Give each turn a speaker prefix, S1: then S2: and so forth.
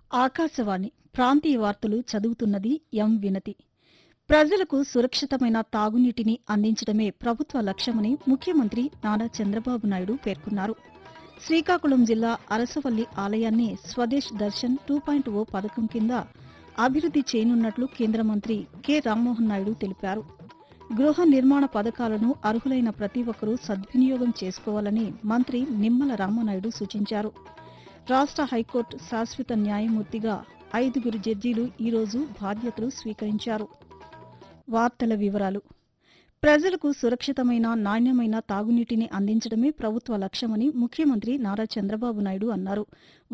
S1: ఆకాశవాణి ప్రాంతీయ వార్తలు చదువుతున్నది ఎం వినతి ప్రజలకు సురక్షితమైన తాగునీటిని అందించడమే ప్రభుత్వ లక్ష్యమని ముఖ్యమంత్రి నారా చంద్రబాబు నాయుడు పేర్కొన్నారు శ్రీకాకుళం జిల్లా అరసవల్లి ఆలయాన్ని Swadesh Darshan two point O పథకం కింద అభివృద్ది చేయనున్నట్లు కేంద్ర మంత్రి కె రామ్మోహన్ నాయుడు తెలిపారు గృహ నిర్మాణ పథకాలను అర్హులైన ప్రతి ఒక్కరూ సద్వినియోగం చేసుకోవాలని మంత్రి నిమ్మల రామనాయుడు సూచించారు రాష్ట హైకోర్టు శాశ్వత న్యాయమూర్తిగా ఐదుగురు జడ్జీలు ఈరోజు బాధ్యతలు స్వీకరించారు వార్తల వివరాలు ప్రజలకు సురక్షితమైన నాణ్యమైన తాగునీటిని అందించడమే ప్రభుత్వ లక్ష్యమని ముఖ్యమంత్రి నారా చంద్రబాబు నాయుడు అన్నారు